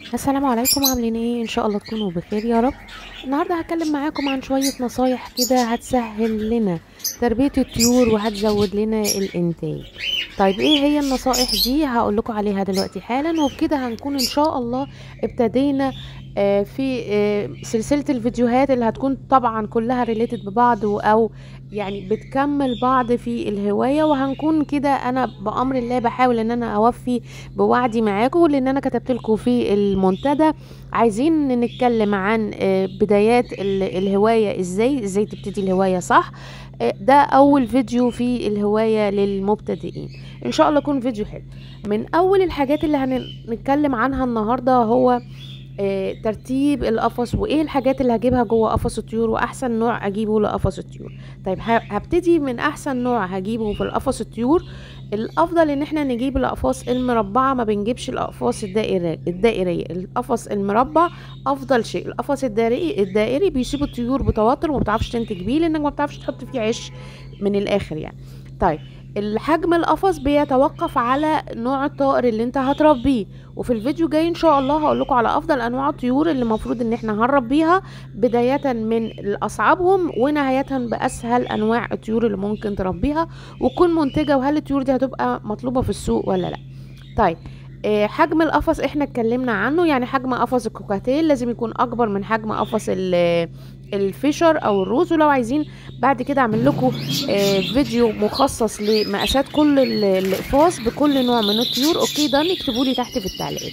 السلام عليكم عاملين ايه ان شاء الله تكونوا بخير يا رب النهارده هتكلم معاكم عن شويه نصايح كده هتسهل لنا تربيه الطيور وهتزود لنا الانتاج طيب ايه هي النصائح دي هقول لكم عليها دلوقتي حالا وبكده هنكون ان شاء الله ابتدينا آه، في آه، سلسله الفيديوهات اللي هتكون طبعا كلها ريليتد ببعض او يعني بتكمل بعض في الهوايه وهنكون كده انا بامر الله بحاول ان انا اوفي بوعدي معاكم لان انا كتبت لكم في المنتدى عايزين نتكلم عن آه، بدايات ال- الهوايه ازاي ازاي تبتدي الهوايه صح آه، ده اول فيديو في الهوايه للمبتدئين ان شاء الله يكون فيديو حلو من اول الحاجات اللي هنتكلم عنها النهارده هو آه، ترتيب القفص وايه الحاجات اللي هجيبها جوه قفص الطيور واحسن نوع اجيبه لقفص الطيور طيب ه- هبتدي من احسن نوع هجيبه في القفص الطيور الافضل ان احنا نجيب الاقفاص المربعه ما بنجيبش الاقفاص الدائريه الدائريه القفص المربع افضل شيء القفص الدائري الدائري بيسيب الطيور بتوتر وما بتعرفش تنتج بيه لانك ما بتعرفش تحط فيه عيش من الاخر يعني طيب الحجم القفص بيتوقف على نوع الطائر اللي انت هتربيه وفي الفيديو جاي ان شاء الله هقول لكم على افضل انواع الطيور اللي المفروض ان احنا هنربيها بداية من اصعبهم ونهاية باسهل انواع الطيور اللي ممكن تربيها وتكون منتجة وهل الطيور دي هتبقى مطلوبة في السوق ولا لا طيب آه، حجم القفص احنا اتكلمنا عنه يعني حجم قفص الكوكاتيل لازم يكون اكبر من حجم قفص ال- الفيشر او الروز ولو عايزين بعد كده اعمل لكم آه، فيديو مخصص لمقاسات كل ال- الاقفاص بكل نوع من الطيور اوكي ده اكتبوا لي تحت في التعليقات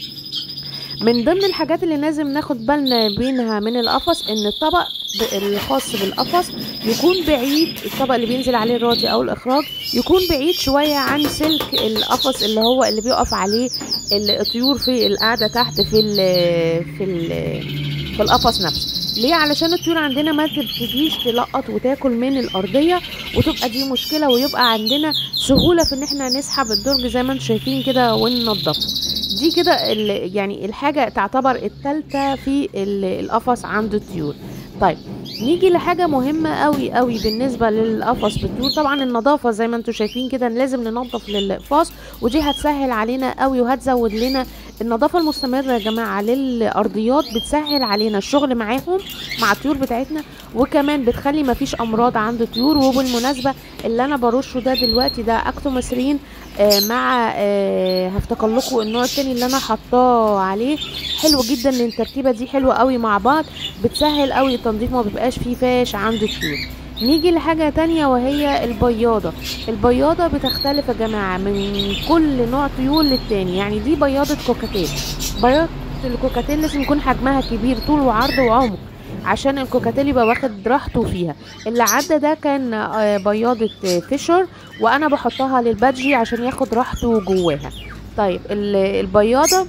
من ضمن الحاجات اللي لازم ناخد بالنا بينها من القفص ان الطبق ب- الخاص بالقفص يكون بعيد الطبق اللي بينزل عليه الراضي او الاخراج يكون بعيد شوية عن سلك القفص اللي هو اللي بيقف عليه الطيور في القاعدة تحت في ال في ال في القفص نفسه ليه علشان الطيور عندنا ما تبتديش تلقط وتاكل من الارضيه وتبقى دي مشكله ويبقى عندنا سهوله في ان احنا نسحب الدرج زي ما انتم شايفين كده وننضفه دي كده ال- يعني الحاجه تعتبر التالتة في ال- القفص عند الطيور طيب نيجي لحاجة مهمة قوي قوي بالنسبة للقفص بالطيور طبعا النظافة زي ما انتم شايفين كده لازم ننظف للقفاص ودي هتسهل علينا قوي وهتزود لنا النظافة المستمرة يا جماعة للأرضيات بتسهل علينا الشغل معاهم مع الطيور بتاعتنا وكمان بتخلي مفيش أمراض عند الطيور وبالمناسبة اللي أنا برشه ده دلوقتي ده أكتومسرين آه مع آه هفتكر لكم النوع التاني اللي أنا حطاه عليه حلو جدا لأن التركيبة دي حلوة قوي مع بعض بتسهل قوي التنظيف ما بيبقاش فيه فاش عند الطيور نيجي لحاجة تانية وهي البياضة البياضة بتختلف يا جماعة من كل نوع طيور للتاني يعني دي بياضة كوكاتيل بياضة الكوكاتيل لازم يكون حجمها كبير طول وعرض وعمق عشان الكوكاتيل يبقى واخد راحته فيها اللي عدى ده كان آه، بياضة آه، فيشر وانا بحطها للبادجي عشان ياخد راحته جواها طيب ال- البياضة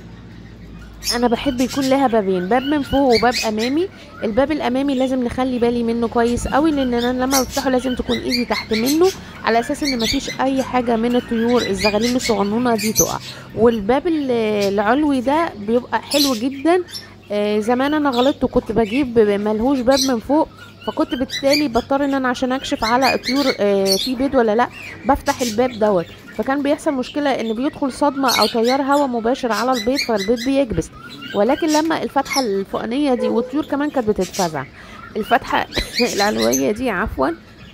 انا بحب يكون لها بابين باب من فوق وباب امامي الباب الامامي لازم نخلي بالي منه كويس قوي لان انا لما بفتحه لازم تكون ايدي تحت منه على اساس ان مفيش اي حاجه من الطيور الزغاليل الصغنونه دي تقع والباب ال- العلوي ده بيبقى حلو جدا آه، زمان انا غلطت وكنت بجيب ملهوش باب من فوق فكنت بالتالي بضطر ان انا عشان اكشف على الطيور آه، في بيض ولا لا بفتح الباب دوت فكان بيحصل مشكله ان بيدخل صدمه او تيار هواء مباشر على البيض فالبيض بيكبس ولكن لما الفتحه الفوقانيه دي والطيور كمان كانت بتتفزع الفتحه العلويه دي عفوا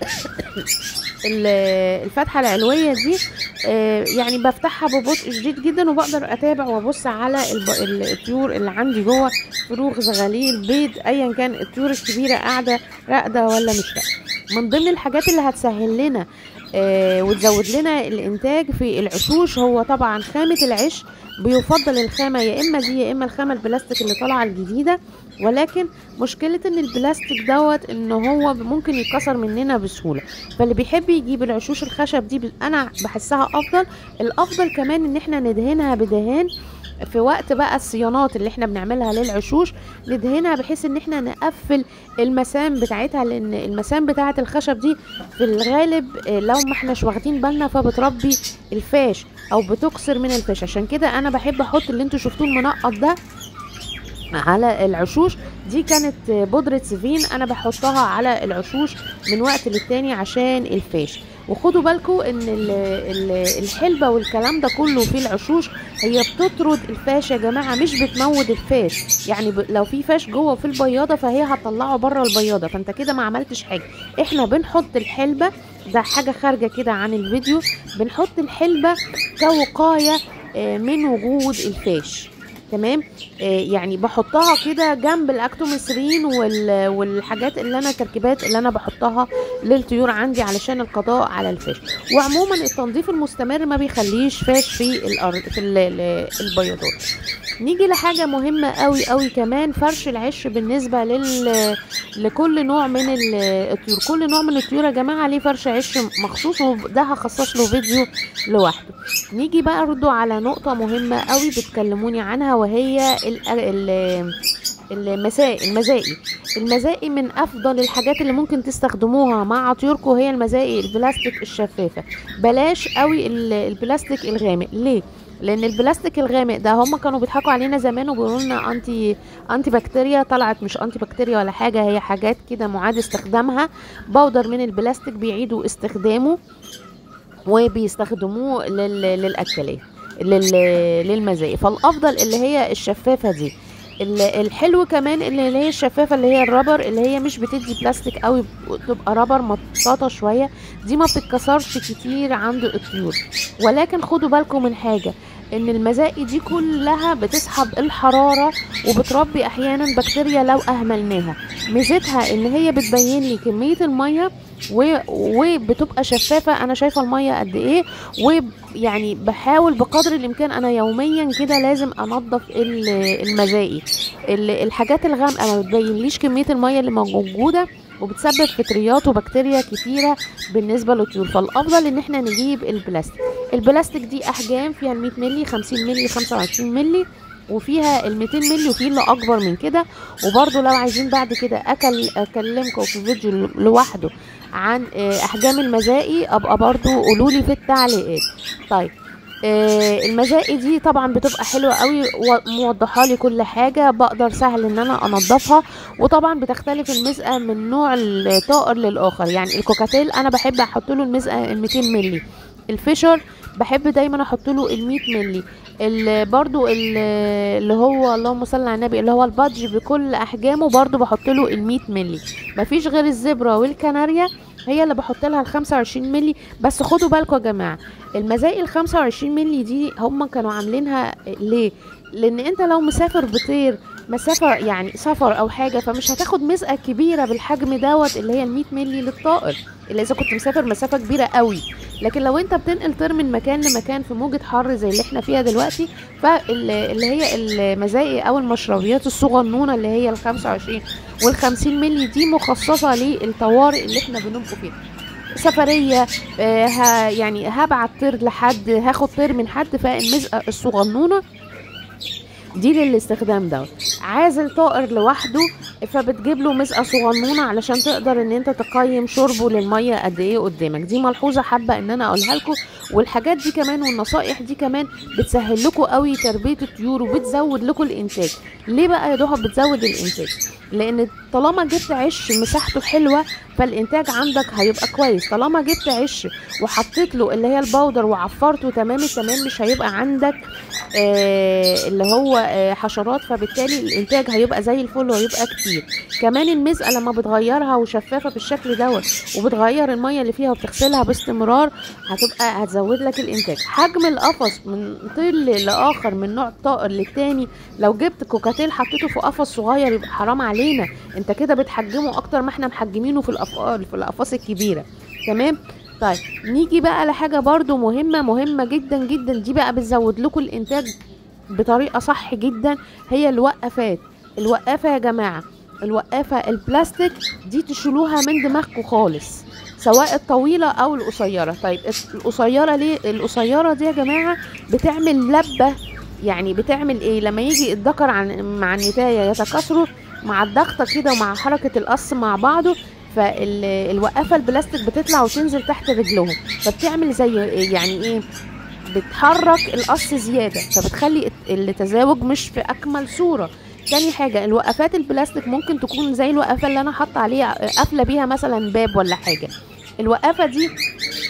ال- الفتحه العلويه دي آه، يعني بفتحها ببطء شديد جدا وبقدر اتابع وابص على الب- ال- الطيور اللي عندي جوه فروخ زغاليل بيض ايا كان الطيور الكبيره قاعده راقده ولا مش راقده من ضمن الحاجات اللي هتسهل لنا آه، وتزود لنا الانتاج في العشوش هو طبعا خامه العش بيفضل الخامه يا اما دي يا اما الخامه البلاستيك اللي طالعه الجديده ولكن مشكله ان البلاستيك دوت ان هو ممكن يتكسر مننا بسهوله فاللي بيحب يجيب العشوش الخشب دي ب- انا بحسها افضل الافضل كمان ان احنا ندهنها بدهان في وقت بقى الصيانات اللي احنا بنعملها للعشوش ندهنها بحيث ان احنا نقفل المسام بتاعتها لان المسام بتاعه الخشب دي في الغالب آه، لو ما احناش واخدين بالنا فبتربي الفاش او بتكسر من الفاش عشان كده انا بحب احط اللي انتوا شفتوه المنقط ده على العشوش دي كانت بودرة سيفين انا بحطها على العشوش من وقت للتاني عشان الفاش وخدوا بالكم ان ال ال الحلبة والكلام ده كله في العشوش هي بتطرد الفاش يا جماعة مش بتموت الفاش يعني ب... لو في فاش جوه في البياضة فهي هتطلعه بره البياضة فانت كده ما عملتش حاجة احنا بنحط الحلبة ده حاجة خارجة كده عن الفيديو بنحط الحلبة كوقاية آه، من وجود الفاش تمام آه، يعني بحطها كده جنب الاكتوميسرين وال- والحاجات اللي انا تركيبات اللي انا بحطها للطيور عندي علشان القضاء على الفاش وعموما التنظيف المستمر ما بيخليش فاش في الارض في ال- ال- البياضات نيجي لحاجة مهمة قوي قوي كمان فرش العش بالنسبة لل... لكل نوع من ال- الطيور كل نوع من الطيور يا جماعة ليه فرش عش مخصوص وده هخصص له فيديو لوحده نيجي بقى ردوا على نقطة مهمة قوي بتكلموني عنها وهي ال... ال... المسائي المزائي المزائي من افضل الحاجات اللي ممكن تستخدموها مع طيوركم هي المزائي البلاستيك الشفافة بلاش قوي ال- البلاستيك الغامق ليه لان البلاستيك الغامق ده هم كانوا بيضحكوا علينا زمان وبيقولوا لنا انتي انتي بكتيريا طلعت مش انتي بكتيريا ولا حاجه هي حاجات كده معاد استخدامها بودر من البلاستيك بيعيدوا استخدامه وبيستخدموه لل... للاكلات لل... للمزايا فالافضل اللي هي الشفافه دي ال- الحلو كمان اللي اللي هي الشفافه اللي هي الرابر اللي هي مش بتدي بلاستيك قوي بتبقى رابر مطاطه شويه دي ما بتتكسرش كتير عند الطيور ولكن خدوا بالكم من حاجه ان المزائي دي كلها بتسحب الحراره وبتربي احيانا بكتيريا لو اهملناها ميزتها ان هي بتبين لي كميه الميه و... وبتبقى شفافه انا شايفه الميه قد ايه ويعني بحاول بقدر الامكان انا يوميا كده لازم انظف ال- المزائي ال- الحاجات الغامقه ما بتبينليش كميه الميه اللي موجوده وبتسبب فطريات وبكتيريا كتيره بالنسبه للطيور فالافضل ان احنا نجيب البلاستيك البلاستيك دي احجام فيها ال 100 مللي 50 مللي 25 مللي وفيها ال 200 مللي وفي اللي اكبر من كده وبرده لو عايزين بعد كده أكل اكلمكم في فيديو لوحده عن آه، احجام المزائي ابقى برضو قولوا لي في التعليقات طيب آه، المزائي دي طبعا بتبقى حلوه قوي وموضحه لي كل حاجه بقدر سهل ان انا انضفها وطبعا بتختلف المزقه من نوع الطائر للاخر يعني الكوكاتيل انا بحب احط له المزقه ال 200 مللي الفيشر بحب دايما احط له ال 100 مللي ال- برضو ال- اللي هو اللهم صل على النبي اللي هو البادج بكل احجامه برضو بحط له ال 100 مللي مفيش غير الزبرة والكناريا هي اللي بحط لها ال 25 مللي بس خدوا بالكم يا جماعه المزايا ال 25 مللي دي هم كانوا عاملينها ليه لان انت لو مسافر بطير مسافه يعني سفر او حاجه فمش هتاخد مزقه كبيره بالحجم دوت اللي هي ال 100 مللي للطائر الا اذا كنت مسافر مسافه كبيره قوي لكن لو انت بتنقل طير من مكان لمكان في موجة حر زي اللي احنا فيها دلوقتي فاللي هي المزايا او المشربيات الصغنونه اللي هي ال 25 وال 50 مللي دي مخصصه للطوارئ اللي احنا بنبقوا فيها سفريه آه ها يعني هبعت طير لحد هاخد طير من حد فالمزقه الصغنونه دي للاستخدام دوت عازل طائر لوحده فبتجيب له مسقه صغنونه علشان تقدر ان انت تقيم شربه للميه قد ايه قدامك دي ملحوظه حابه ان انا اقولها لكم والحاجات دي كمان والنصائح دي كمان بتسهل لكم قوي تربيه الطيور وبتزود لكم الانتاج ليه بقى يا ضحى بتزود الانتاج لان طالما جبت عش مساحته حلوه فالانتاج عندك هيبقى كويس طالما جبت عش وحطيت له اللي هي البودر وعفرته تمام التمام مش هيبقى عندك آه اللي هو آه حشرات فبالتالي الانتاج هيبقى زي الفل وهيبقى كتير كمان المزقه لما بتغيرها وشفافه بالشكل دوت وبتغير الميه اللي فيها وبتغسلها باستمرار هتبقى هتزود لك الانتاج حجم القفص من طير لاخر من نوع طائر للتاني لو جبت كوكاتيل حطيته في قفص صغير يبقى حرام علينا انت كده بتحجمه اكتر ما احنا محجمينه في الأف- في الاقفاص الكبيره تمام طيب نيجي بقى لحاجه برضو مهمه مهمه جدا جدا دي بقى بتزود لكم الانتاج بطريقه صح جدا هي الوقفات الوقافه يا جماعه الوقافه البلاستيك دي تشيلوها من دماغكم خالص سواء الطويله او القصيره طيب القصيره ليه القصيره دي يا جماعه بتعمل لبه يعني بتعمل ايه لما يجي الذكر عن مع النتايه يتكاثروا مع الضغطه كده ومع حركه القص مع بعضه فالوقافه البلاستيك بتطلع وتنزل تحت رجلهم فبتعمل زي يعني ايه بتحرك القص زياده فبتخلي التزاوج مش في اكمل صوره تاني حاجة الوقفات البلاستيك ممكن تكون زي الوقفة اللي أنا حاطة عليها قافلة بيها مثلا باب ولا حاجة الوقفة دي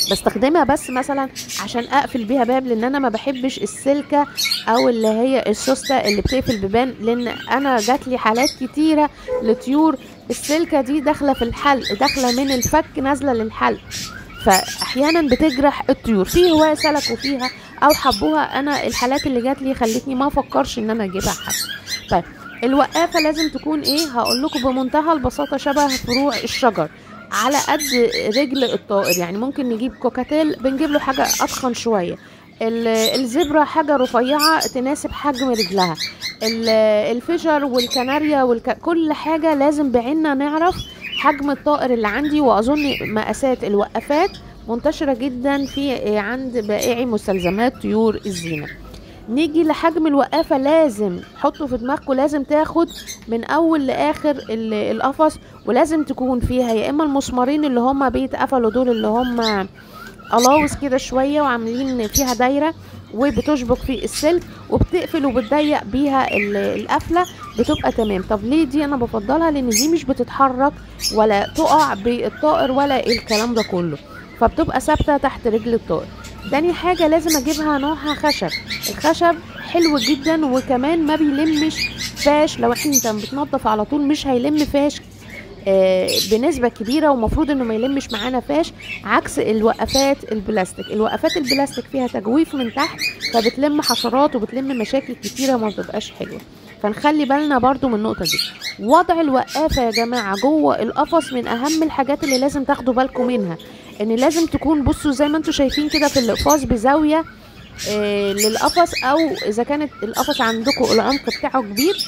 بستخدمها بس مثلا عشان اقفل بيها باب لان انا ما بحبش السلكه او اللي هي السوسته اللي بتقفل بيبان لان انا جات لي حالات كتيره لطيور السلكه دي داخله في الحلق داخله من الفك نازله للحلق فاحيانا بتجرح الطيور في هواة سلكوا فيها او حبوها انا الحالات اللي جات لي خلتني ما افكرش ان انا اجيبها حد طيب الوقافه لازم تكون ايه هقول لكم بمنتهى البساطه شبه فروع الشجر على قد رجل الطائر يعني ممكن نجيب كوكاتيل بنجيب له حاجه اتخن شويه ال- الزبرة حاجة رفيعة تناسب حجم رجلها ال- الفشر والكناريا والك... كل حاجة لازم بعيننا نعرف حجم الطائر اللي عندي وأظن مقاسات الوقفات منتشرة جدا في عند بائعي مستلزمات طيور الزينة نيجي لحجم الوقافة لازم حطوا في دماغكم لازم تاخد من أول لآخر ال- القفص ولازم تكون فيها يا إما المسمارين اللي هما بيتقفلوا دول اللي هما قلاوص كده شويه وعاملين فيها دايره وبتشبك في السلك وبتقفل وبتضيق بيها ال- القفله بتبقى تمام طب ليه دي انا بفضلها لان دي مش بتتحرك ولا تقع بالطائر ولا الكلام ده كله فبتبقى ثابته تحت رجل الطائر تاني حاجة لازم اجيبها نوعها خشب الخشب حلو جدا وكمان ما بيلمش فاش لو احنا انت بتنضف على طول مش هيلم فاش آه، بنسبة كبيرة ومفروض انه ما يلمش معانا فاش عكس الوقفات البلاستيك الوقفات البلاستيك فيها تجويف من تحت فبتلم حشرات وبتلم مشاكل كتيرة وما بتبقاش حلوة فنخلي بالنا برضو من النقطة دي وضع الوقافة يا جماعة جوه القفص من أهم الحاجات اللي لازم تاخدوا بالكم منها إن لازم تكون بصوا زي ما انتوا شايفين كده في الإقفاص بزاوية آه، للقفص أو إذا كانت القفص عندكم العمق بتاعه كبير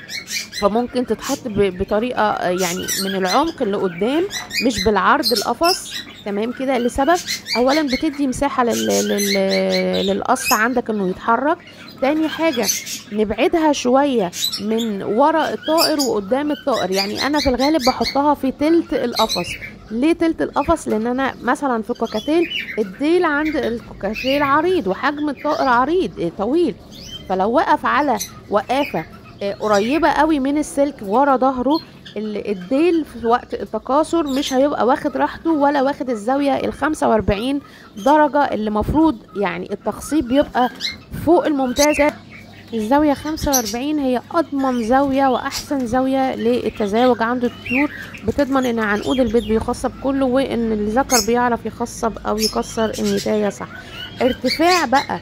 فممكن تتحط ب- بطريقه آه، يعني من العمق اللي قدام مش بالعرض القفص تمام كده لسبب اولا بتدي مساحه لل... لل... للقص عندك انه يتحرك تاني حاجة نبعدها شوية من ورا الطائر وقدام الطائر يعني أنا في الغالب بحطها في تلت القفص ليه تلت القفص لأن أنا مثلا في كوكاتيل الديل عند الكوكاتيل عريض وحجم الطائر عريض إيه، طويل فلو وقف على وقافة آه، قريبة قوي من السلك ورا ظهره ال- الديل في وقت التكاثر مش هيبقى واخد راحته ولا واخد الزاوية ال 45 درجة اللي مفروض يعني التخصيب بيبقى فوق الممتاز الزاوية 45 هي أضمن زاوية وأحسن زاوية للتزاوج عند الطيور بتضمن إن عنقود البيض بيخصب كله وإن الذكر بيعرف يخصب أو يكسر النتاية صح ارتفاع بقى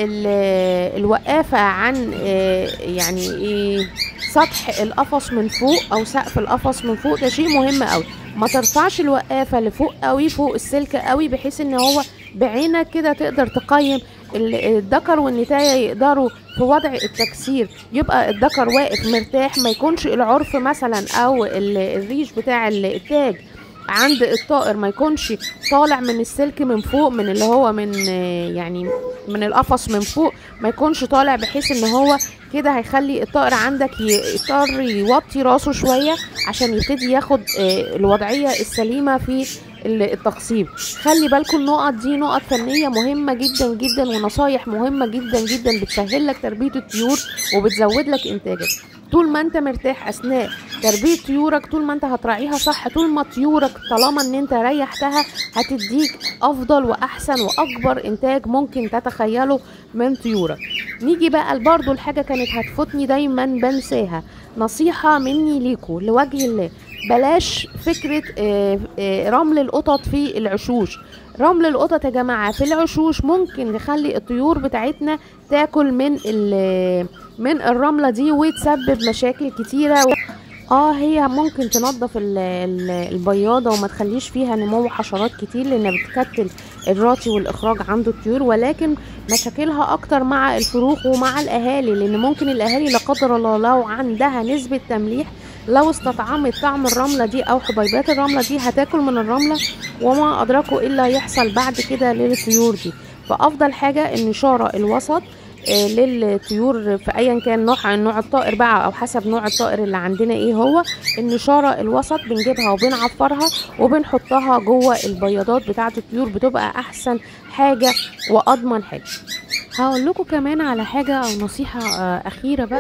ال- الوقافة عن آه، يعني ايه سطح القفص من فوق او سقف القفص من فوق ده شيء مهم قوي ما ترفعش الوقافة لفوق قوي فوق السلك قوي بحيث ان هو بعينك كده تقدر تقيم ال- الذكر والنتاية يقدروا في وضع التكسير يبقى الذكر واقف مرتاح ما يكونش العرف مثلا او ال- الريش بتاع ال- التاج عند الطائر ما يكونش طالع من السلك من فوق من اللي هو من آه، يعني من القفص من فوق ما يكونش طالع بحيث ان هو كده هيخلي الطائر عندك ي- يضطر يوطي راسه شوية عشان يبتدي ياخد آه، الوضعية السليمة في ال- التخصيب خلي بالكم النقط دي نقط فنية مهمة جدا جدا ونصايح مهمة جدا جدا بتسهل لك تربية الطيور وبتزود لك انتاجك طول ما انت مرتاح اثناء تربية طيورك طول ما انت هتراعيها صح طول ما طيورك طالما ان انت ريحتها هتديك افضل واحسن واكبر انتاج ممكن تتخيله من طيورك نيجي بقى برضو الحاجة كانت هتفوتني دايما بنساها نصيحة مني ليكو لوجه الله بلاش فكرة آه، آه، رمل القطط في العشوش رمل القطط يا جماعة في العشوش ممكن نخلي الطيور بتاعتنا تاكل من ال- من الرملة دي وتسبب مشاكل كتيرة اه هي ممكن تنظف ال- ال- البياضة وما تخليش فيها نمو حشرات كتير لانها بتكتل الراطي والاخراج عند الطيور ولكن مشاكلها اكتر مع الفروخ ومع الاهالي لان ممكن الاهالي لا قدر الله لو عندها نسبة تمليح لو استطعمت طعم الرملة دي او حبيبات الرملة دي هتاكل من الرملة وما ادراكوا ايه اللي هيحصل بعد كده للطيور دي فافضل حاجة النشارة الوسط آه، للطيور في ايا كان نوع نوع الطائر بقى او حسب نوع الطائر اللي عندنا ايه هو النشاره الوسط بنجيبها وبنعفرها وبنحطها جوه البياضات بتاعه الطيور بتبقى احسن حاجه واضمن حاجه هقول لكم كمان على حاجه او نصيحه آه، اخيره بقى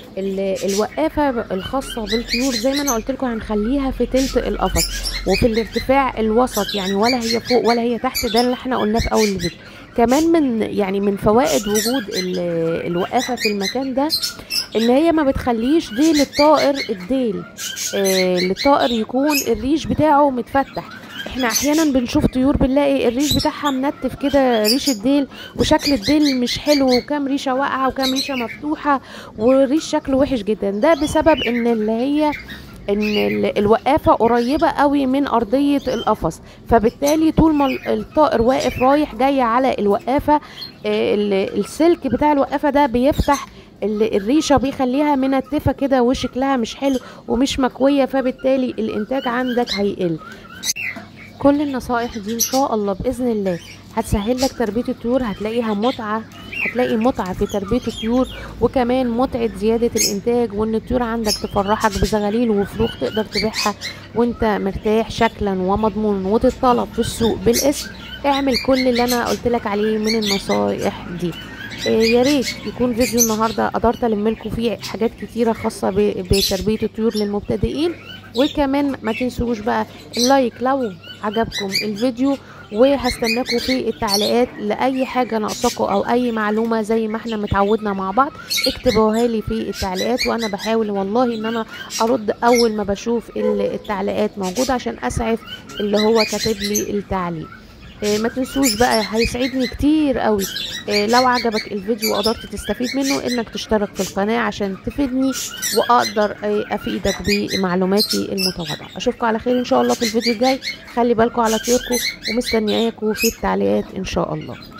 ال- الوقافه الخاصه بالطيور زي ما انا قلت لكم هنخليها في تلت القفص وفي الارتفاع الوسط يعني ولا هي فوق ولا هي تحت ده اللي احنا قلناه في اول الفيديو كمان من يعني من فوائد وجود ال- الوقافه في المكان ده ان هي ما بتخليش ديل الطائر الديل آه للطائر يكون الريش بتاعه متفتح احنا احيانا بنشوف طيور بنلاقي الريش بتاعها منتف كده ريش الديل وشكل الديل مش حلو وكام ريشه واقعه وكام ريشه مفتوحه والريش شكله وحش جدا ده بسبب ان اللي هي ان ال- الوقافه قريبه قوي من ارضيه القفص فبالتالي طول ما ال- الطائر واقف رايح جاي على الوقافه آه، ال- السلك بتاع الوقافه ده بيفتح ال- الريشه بيخليها منتفه كده وشكلها مش حلو ومش مكويه فبالتالي الانتاج عندك هيقل كل النصائح دي ان شاء الله باذن الله هتسهل لك تربيه الطيور هتلاقيها متعه هتلاقي متعه في تربيه الطيور وكمان متعه زياده الانتاج وان الطيور عندك تفرحك بزغاليل وفروخ تقدر تبيعها وانت مرتاح شكلا ومضمون وتتطلب في السوق بالاسم اعمل كل اللي انا قلت لك عليه من النصائح دي إيه يا ريت يكون فيديو النهارده قدرت الم لكم فيه حاجات كتيره خاصه ب- بتربيه الطيور للمبتدئين وكمان ما تنسوش بقى اللايك لو عجبكم الفيديو وهستناكم في التعليقات لاي حاجه ناقصاكم او اي معلومه زي ما احنا متعودنا مع بعض اكتبوها لي في التعليقات وانا بحاول والله ان انا ارد اول ما بشوف ال- التعليقات موجوده عشان اسعف اللي هو كاتب لي التعليق إيه، ما تنسوش بقى هيسعدني كتير قوي إيه، لو عجبك الفيديو وقدرت تستفيد منه انك تشترك في القناة عشان تفيدني واقدر إيه، افيدك بمعلوماتي المتواضعة اشوفكم على خير ان شاء الله في الفيديو الجاي خلي بالكم على طيوركم ومستنياكم في التعليقات ان شاء الله